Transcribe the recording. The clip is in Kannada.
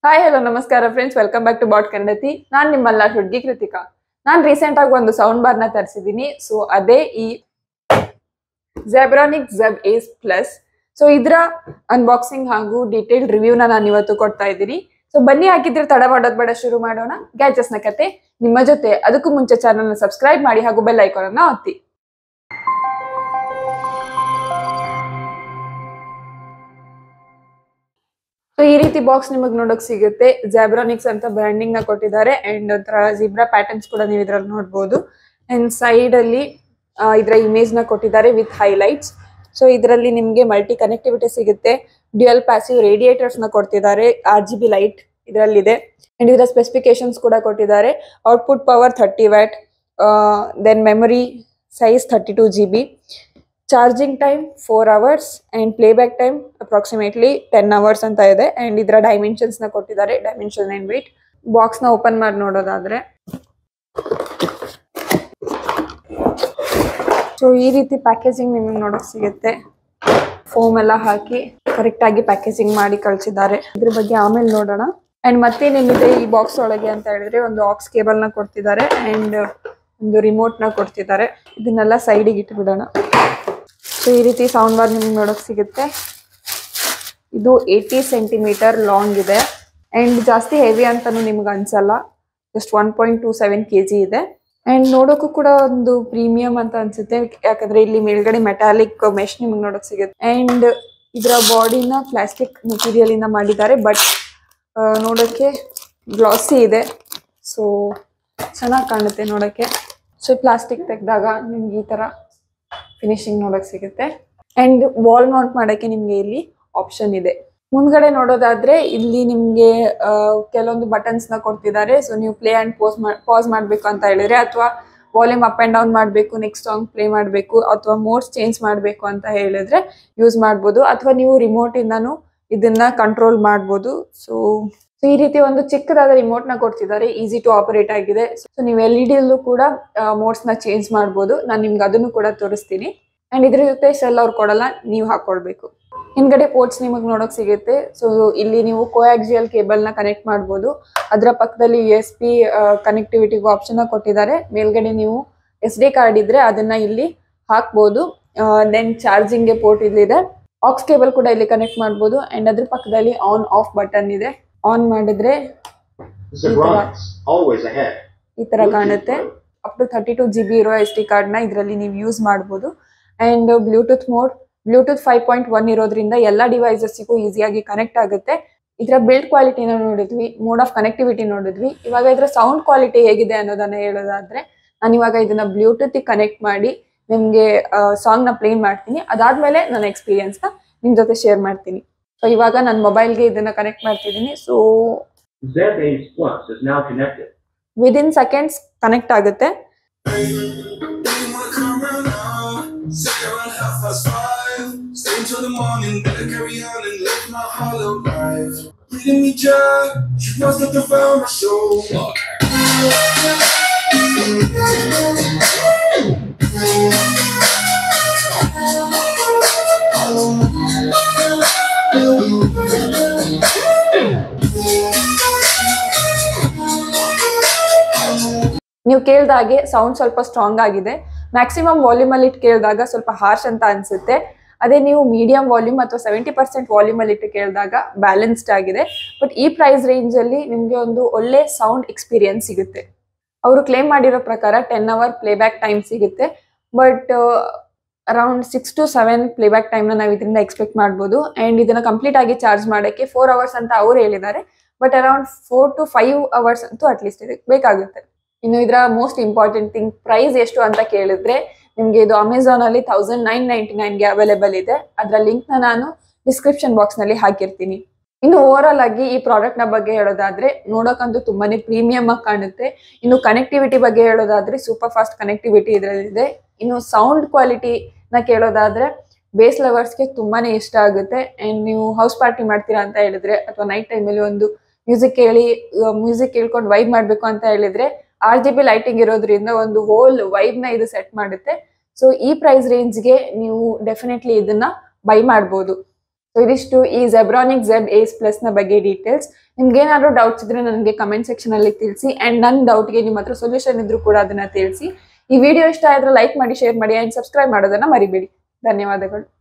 ಹಾಯ್ ಹಲೋ ನಮಸ್ಕಾರ friends welcome back to bot Kannadati ನಾನ್ ನಿಮ್ಮಲ್ಲ ಹುಡ್ಗಿ ಕೃತಿಕಾ ನಾನ್ ರೀಸೆಂಟ್ ಆಗಿ ಒಂದು ಸೌಂಡ್ ಬಾರ್ ನ ತರಿಸಿದೀನಿ ಸೊ ಅದೇ ಈ zebronic zeb ace plus so ಇದ್ರ ಅನ್ಬಾಕ್ಸಿಂಗ್ ಹಾಗೂ ಡೀಟೇಲ್ಡ್ ರಿವ್ಯೂನ ನಾನು ಇವತ್ತು ಕೊಡ್ತಾ ಇದ್ದೀನಿ ಸೊ ಬನ್ನಿ ಹಾಕಿದ್ರೆ ತಡ ಮಾಡೋದ್ ಬೇಡ ಶುರು ಮಾಡೋಣ ಗ್ಯಾಜೆಸ್ ನ ಕತೆ ನಿಮ್ಮ ಜೊತೆ ಅದಕ್ಕೂ ಮುಂಚೆ ಚಾನಲ್ ನ ಸಬ್ಸ್ಕ್ರೈಬ್ ಮಾಡಿ ಹಾಗೂ ಬೆಲ್ ಐಕಾನ್ ಅನ್ನ ಒತ್ತಿ ಸೊ ಈ ರೀತಿ ಬಾಕ್ಸ್ ನಿಮಗೆ ನೋಡಕ್ ಸಿಗುತ್ತೆ ಜೆಬ್ರಾನಿಕ್ಸ್ ಅಂತ ಬ್ರ್ಯಾಂಡಿಂಗ್ ನ ಕೊಟ್ಟಿದ್ದಾರೆ ಅಂಡ್ ಒಂಥರ ಜಿಬ್ರಾ ಪ್ಯಾಟರ್ನ್ಸ್ ಕೂಡ ನೀವು ಇದ್ರಲ್ಲಿ ನೋಡ್ಬೋದು ಅಂಡ್ ಸೈಡ್ ಅಲ್ಲಿ ಆ, ಇದ್ರ ಇಮೇಜ್ ನ ಕೊಟ್ಟಿದ್ದಾರೆ ವಿತ್ ಹೈಲೈಟ್ಸ್ ಸೊ ಇದರಲ್ಲಿ ನಿಮ್ಗೆ ಮಲ್ಟಿ ಕನೆಕ್ಟಿವಿಟಿ ಸಿಗುತ್ತೆ ಡ್ಯುಯಲ್ ಪ್ಯಾಸಿವ್ ರೇಡಿಯೇಟರ್ಸ್ ನ ಕೊಡ್ತಿದ್ದಾರೆ ಆರ್ ಜಿ ಬಿ ಲೈಟ್ ಇದರಲ್ಲಿದೆ ಅಂಡ್ ಇದರ ಸ್ಪೆಸಿಫಿಕೇಶನ್ಸ್ ಕೂಡ ಕೊಟ್ಟಿದ್ದಾರೆ output power thirty watt then memory size thirty two G B charging time four hours and playback time approximately ten hours ಅಂತ ಇದೆ ಅಂಡ್ ಇದರ ಡೈಮೆನ್ಷನ್ಸ್ ನ ಕೊಟ್ಟಿದ್ದಾರೆ ಡೈಮೆನ್ಷನ್ ಅಂಡ್ ವೇಟ್ ಬಾಕ್ಸ್ ನ ಓಪನ್ ಮಾಡಿ ನೋಡೋದಾದ್ರೆ ಸೊ ಈ ರೀತಿ ಪ್ಯಾಕೇಜಿಂಗ್ ನಿಮಗೆ ನೋಡಕ್ ಸಿಗುತ್ತೆ ಫೋಮ್ ಎಲ್ಲ ಹಾಕಿ ಕರೆಕ್ಟ್ ಆಗಿ ಪ್ಯಾಕೇಜಿಂಗ್ ಮಾಡಿ ಕಳ್ಸಿದ್ದಾರೆ ಇದ್ರ ಬಗ್ಗೆ ಆಮೇಲೆ ನೋಡೋಣ ಅಂಡ್ ಮತ್ತೇನೇನಿದೆ ಈ ಬಾಕ್ಸ್ ಒಳಗೆ ಅಂತ ಹೇಳಿದ್ರೆ ಒಂದು ಆಕ್ಸ್ ಕೇಬಲ್ ನ ಕೊಡ್ತಿದ್ದಾರೆ ಅಂಡ್ ಒಂದು ರಿಮೋಟ್ ನ ಕೊಡ್ತಿದ್ದಾರೆ ಇದನ್ನೆಲ್ಲ ಸೈಡಿಗೆ ಇಟ್ಬಿಡೋಣ ಸೊ ಈ ರೀತಿ ಸೌಂಡ್ ಬಾರ್ ನಿಮ್ಗೆ ನೋಡಕ್ ಸಿಗುತ್ತೆ ಇದು ಏಯ್ಟಿ ಸೆಂಟಿಮೀಟರ್ ಲಾಂಗ್ ಇದೆ ಅಂಡ್ ಜಾಸ್ತಿ ಹೆವಿ ಅಂತಾನು ನಿಮ್ಗೆ ಅನ್ಸಲ್ಲ just one point two seven K G ಇದೆ ಅಂಡ್ ನೋಡೋಕ್ಕೂ ಕೂಡ ಒಂದು ಪ್ರೀಮಿಯಂ ಅಂತ ಅನ್ಸುತ್ತೆ ಯಾಕಂದ್ರೆ ಇಲ್ಲಿ ಮೇಲ್ಗಡೆ ಮೆಟಾಲಿಕ್ ಮೆಶ್ ನಿಮ್ಗೆ ನೋಡಕ್ ಸಿಗುತ್ತೆ ಅಂಡ್ ಇದರ ಬಾಡಿನ ಪ್ಲಾಸ್ಟಿಕ್ ಮೆಟೀರಿಯಲ್ ಇಂದ ಮಾಡಿದ್ದಾರೆ ಬಟ್ ನೋಡೋಕ್ಕೆ ಗ್ಲಾಸಿ ಇದೆ ಸೊ ಚೆನ್ನಾಗಿ ಕಾಣುತ್ತೆ ನೋಡೋಕ್ಕೆ ಸೊ ಪ್ಲಾಸ್ಟಿಕ್ ತೆಗೆದಾಗ ನಿಮ್ಗೆ ಈ ತರ ಫಿನಿಶಿಂಗ್ ನೋಡಕ್ ಸಿಗುತ್ತೆ ಅಂಡ್ ವಾಲ್ ಮೌಂಟ್ ಮಾಡಕ್ಕೆ ನಿಮ್ಗೆ ಇಲ್ಲಿ ಆಪ್ಷನ್ ಇದೆ ಮುಂದ್ಗಡೆ ನೋಡೋದಾದ್ರೆ ಇಲ್ಲಿ ನಿಮ್ಗೆ ಆ, ಕೆಲವೊಂದು ಬಟನ್ಸ್ ನ ಕೊಡ್ತಿದ್ದಾರೆ ಸೊ ನೀವು ಪ್ಲೇ ಅಂಡ್ ಪೋಸ್ ಪಾಸ್ ಮಾಡ್ಬೇಕು ಅಂತ ಹೇಳಿದ್ರೆ ಅಥವಾ ವಾಲ್ಯೂಮ್ ಅಪ್ ಅಂಡ್ ಡೌನ್ ಮಾಡಬೇಕು ನೆಕ್ಸ್ಟ್ ಸಾಂಗ್ ಪ್ಲೇ ಮಾಡಬೇಕು ಅಥವಾ ಮೋಡ್ಸ್ ಚೇಂಜ್ ಮಾಡಬೇಕು ಅಂತ ಹೇಳಿದ್ರೆ ಯೂಸ್ ಮಾಡ್ಬೋದು ಅಥವಾ ನೀವು ರಿಮೋಟ್ ಇಂದಾನು ಇದನ್ನ ಕಂಟ್ರೋಲ್ ಮಾಡ್ಬೋದು ಸೊ ಈ ರೀತಿ ಒಂದು ಚಿಕ್ಕದಾದ ರಿಮೋಟ್ ನ ಕೊಡ್ತಿದ್ದಾರೆ ಈಸಿ ಟು ಆಪರೇಟ್ ಆಗಿದೆ ಸೊ ನೀವು ಎಲ್ ಇ ಡಿಯಲ್ಲೂ ಕೂಡ ಮೋಡ್ಸ್ ನ ಚೇಂಜ್ ಮಾಡ್ಬೋದು ನಾನು ನಿಮ್ಗೆ ಅದನ್ನು ಕೂಡ ತೋರಿಸ್ತೀನಿ ಅಂಡ್ ಇದ್ರ ಜೊತೆ ಸೆಲ್ ಅವ್ರು ಕೊಡಲ್ಲ ನೀವು ಹಾಕೊಳ್ಬೇಕು ಹಿಂದ್ಗಡೆ ಪೋರ್ಟ್ಸ್ ನಿಮಗೆ ನೋಡಕ್ ಸಿಗುತ್ತೆ ಸೊ ಇಲ್ಲಿ ನೀವು ಕೋಆಕ್ಸಿಯಲ್ ಕೇಬಲ್ ನ ಕನೆಕ್ಟ್ ಮಾಡ್ಬೋದು ಅದರ ಪಕ್ಕದಲ್ಲಿ ಯು ಎಸ್ ಪಿ ಕನೆಕ್ಟಿವಿಟಿಗೂ ಆಪ್ಷನ್ ಕೊಟ್ಟಿದ್ದಾರೆ ಮೇಲ್ಗಡೆ ನೀವು ಎಸ್ ಡಿ ಕಾರ್ಡ್ ಇದ್ರೆ ಅದನ್ನ ಇಲ್ಲಿ ಹಾಕ್ಬೋದು ದೆನ್ ಚಾರ್ಜಿಂಗ್ಗೆ ಪೋರ್ಟ್ ಇಲ್ಲಿದೆ ಆಕ್ಸ್ ಕೇಬಲ್ ಕೂಡ ಇಲ್ಲಿ ಕನೆಕ್ಟ್ ಮಾಡ್ಬೋದು ಅಂಡ್ ಅದ್ರ ಪಕ್ಕದಲ್ಲಿ ಆನ್ ಆಫ್ ಬಟನ್ ಇದೆ ಆನ್ ಮಾಡಿದ್ರೆ Zebronics, always ahead. ಈ ತರ ಕಾಣುತ್ತೆ up to thirty two G B ಇರೋ ಎಸ್ ಡಿ ಕಾರ್ಡ್ನ ಇದರಲ್ಲಿ ನೀವು ಯೂಸ್ ಮಾಡ್ಬೋದು and Bluetooth mode Bluetooth five point one ಇರೋದ್ರಿಂದ ಎಲ್ಲ ಡಿವೈಸಸ್ಸಿಗೂ ಈಸಿಯಾಗಿ ಕನೆಕ್ಟ್ ಆಗುತ್ತೆ ಇದರ ಬಿಲ್ಡ್ ಕ್ವಾಲಿಟಿನ ನೋಡಿದ್ವಿ ಮೋಡ್ ಆಫ್ ಕನೆಕ್ಟಿವಿಟಿ ನೋಡಿದ್ವಿ ಇವಾಗ ಇದರ ಸೌಂಡ್ ಕ್ವಾಲಿಟಿ ಹೇಗಿದೆ ಅನ್ನೋದನ್ನ ಹೇಳೋದಾದ್ರೆ ನಾನು ಇವಾಗ ಇದನ್ನ ಬ್ಲೂಟೂತ್ ಕನೆಕ್ಟ್ ಮಾಡಿ ನಿಮಗೆ ಸಾಂಗ್ ನ ಪ್ಲೇ ಮಾಡ್ತೀನಿ ಅದಾದ್ಮೇಲೆ ನನ್ನ ಎಕ್ಸ್ಪೀರಿಯನ್ಸ್ ನ ನಿಮ್ ಜೊತೆ ಶೇರ್ ಮಾಡ್ತೀನಿ ಸೊ ಇವಾಗ ನನ್ನ ಮೊಬೈಲ್ಗೆ ಇದನ್ನ ಕನೆಕ್ಟ್ ಮಾಡ್ತಿದ್ದೀನಿ so Zbase Plus is now connected. Within seconds connect ಆಗುತ್ತೆ Second around half past five. Stay until the morning, better carry on and live my hollow life. Reading me joy, she was looking for my soul. ನೀವು ಕೇಳ್ದಾಗೆ ಸೌಂಡ್ ಸ್ವಲ್ಪ ಸ್ಟ್ರಾಂಗ್ ಆಗಿದೆ ಮ್ಯಾಕ್ಸಿಮಮ್ ವಾಲ್ಯೂಮ್ ಅಲ್ಲಿ ಇಟ್ಟು ಕೇಳಿದಾಗ ಸ್ವಲ್ಪ ಹಾರ್ಶ್ ಅಂತ ಅನ್ಸುತ್ತೆ ಅದೇ ನೀವು ಮೀಡಿಯಂ ವಾಲ್ಯೂಮ್ ಅಥವಾ ಸೆವೆಂಟಿ ಪರ್ಸೆಂಟ್ ವಾಲ್ಯೂಮ್ ಅಲ್ಲಿ ಇಟ್ಟು ಕೇಳಿದಾಗ ಬ್ಯಾಲೆನ್ಸ್ಡ್ ಆಗಿದೆ ಬಟ್ ಈ ಪ್ರೈಸ್ ರೇಂಜ್ ಅಲ್ಲಿ ನಿಮ್ಗೆ ಒಂದು ಒಳ್ಳೆ ಸೌಂಡ್ ಎಕ್ಸ್ಪೀರಿಯನ್ಸ್ ಸಿಗುತ್ತೆ ಅವರು ಕ್ಲೇಮ್ ಮಾಡಿರೋ ಪ್ರಕಾರ ಟೆನ್ ಅವರ್ ಪ್ಲೇಬ್ಯಾಕ್ ಟೈಮ್ ಸಿಗುತ್ತೆ but around six to seven playback ಟೈಮ್ನ ನಾವು ಇದರಿಂದ ಎಕ್ಸ್ಪೆಕ್ಟ್ ಮಾಡ್ಬೋದು ಅಂಡ್ ಇದನ್ನ ಕಂಪ್ಲೀಟ್ ಆಗಿ ಚಾರ್ಜ್ ಮಾಡೋಕ್ಕೆ ಫೋರ್ ಅವರ್ಸ್ ಅಂತ ಅವ್ರು ಹೇಳಿದ್ದಾರೆ but around four to five hours ಅಂತೂ ಅಟ್ಲೀಸ್ಟ್ ಇದಕ್ಕೆ ಬೇಕಾಗುತ್ತೆ ಇನ್ನು ಇದರ ಮೋಸ್ಟ್ ಇಂಪಾರ್ಟೆಂಟ್ ಥಿಂಗ್ ಪ್ರೈಸ್ ಎಷ್ಟು ಅಂತ ಕೇಳಿದ್ರೆ ನಿಮ್ಗೆ ಇದು ಅಮೆಝಾನ್ ಅಲ್ಲಿ ತೌಸಂಡ್ ನೈನ್ ನೈಂಟಿ ನೈನ್ಗೆ ಅವೈಲೇಬಲ್ ಇದೆ ಅದರ ಲಿಂಕ್ ನ ನಾನು ಡಿಸ್ಕ್ರಿಪ್ಷನ್ ಬಾಕ್ಸ್ ನಲ್ಲಿ ಹಾಕಿರ್ತೀನಿ ಇನ್ನು ಓವರ್ ಆಲ್ ಆಗಿ ಈ ಪ್ರಾಡಕ್ಟ್ ನ ಬಗ್ಗೆ ಹೇಳೋದಾದ್ರೆ ನೋಡೋಕಂತೂ ತುಂಬಾನೇ ಪ್ರೀಮಿಯಂ ಆಗಿ ಕಾಣುತ್ತೆ ಇನ್ನು ಕನೆಕ್ಟಿವಿಟಿ ಬಗ್ಗೆ ಹೇಳೋದಾದ್ರೆ ಸೂಪರ್ ಫಾಸ್ಟ್ ಕನೆಕ್ಟಿವಿಟಿ ಇದರಲ್ಲಿದೆ ಇನ್ನು ಸೌಂಡ್ ಕ್ವಾಲಿಟಿ ನ ಕೇಳೋದಾದ್ರೆ ಬೇಸ್ ಲವರ್ಸ್ಗೆ ತುಂಬಾನೇ ಇಷ್ಟ ಆಗುತ್ತೆ ಅಂಡ್ ನೀವು ಹೌಸ್ ಪಾರ್ಟಿ ಮಾಡ್ತೀರಾ ಅಂತ ಹೇಳಿದ್ರೆ ಅಥವಾ ನೈಟ್ ಟೈಮಲ್ಲಿ ಒಂದು ಮ್ಯೂಸಿಕ್ ಕೇಳಿ ಮ್ಯೂಸಿಕ್ ಕೇಳ್ಕೊಂಡು ವೈಬ್ ಮಾಡ್ಬೇಕು ಅಂತ ಹೇಳಿದ್ರೆ ಆರ್ ಜಿ ಬಿ ಲೈಟಿಂಗ್ ಇರೋದ್ರಿಂದ ಒಂದು ಹೋಲ್ ವೈಬ್ ನ ಇದು ಸೆಟ್ ಮಾಡುತ್ತೆ ಸೊ ಈ ಪ್ರೈಸ್ ರೇಂಜ್ಗೆ ನೀವು ಡೆಫಿನೆಟ್ಲಿ ಇದನ್ನ ಬೈ ಮಾಡ್ಬೋದು ಸೊ ಇದಿಷ್ಟು ಈ ಜೆಬ್ರಾನಿಕ್ ಜೆಬ್ ಏಸ್ ಪ್ಲಸ್ ನ ಬಗ್ಗೆ ಡೀಟೇಲ್ಸ್ ನಿಮ್ಗೆ ಏನಾದ್ರು ಡೌಟ್ಸ್ ಇದ್ರೆ ನನಗೆ ಕಮೆಂಟ್ ಸೆಕ್ಷನ್ ಅಲ್ಲಿ ತಿಳಿಸಿ ಅಂಡ್ ನನ್ನ ಡೌಟ್ಗೆ ನಿಮ್ಮ ಹತ್ರ ಸೊಲ್ಯೂಷನ್ ಇದ್ರು ಕೂಡ ಅದನ್ನ ತಿಳಿಸಿ ಈ ವಿಡಿಯೋ ಇಷ್ಟ ಆದ್ರೆ ಲೈಕ್ ಮಾಡಿ ಶೇರ್ ಮಾಡಿ ಅಂಡ್ ಸಬ್ಸ್ಕ್ರೈಬ್ ಮಾಡೋದನ್ನ ಮರಿಬೇಡಿ ಧನ್ಯವಾದಗಳು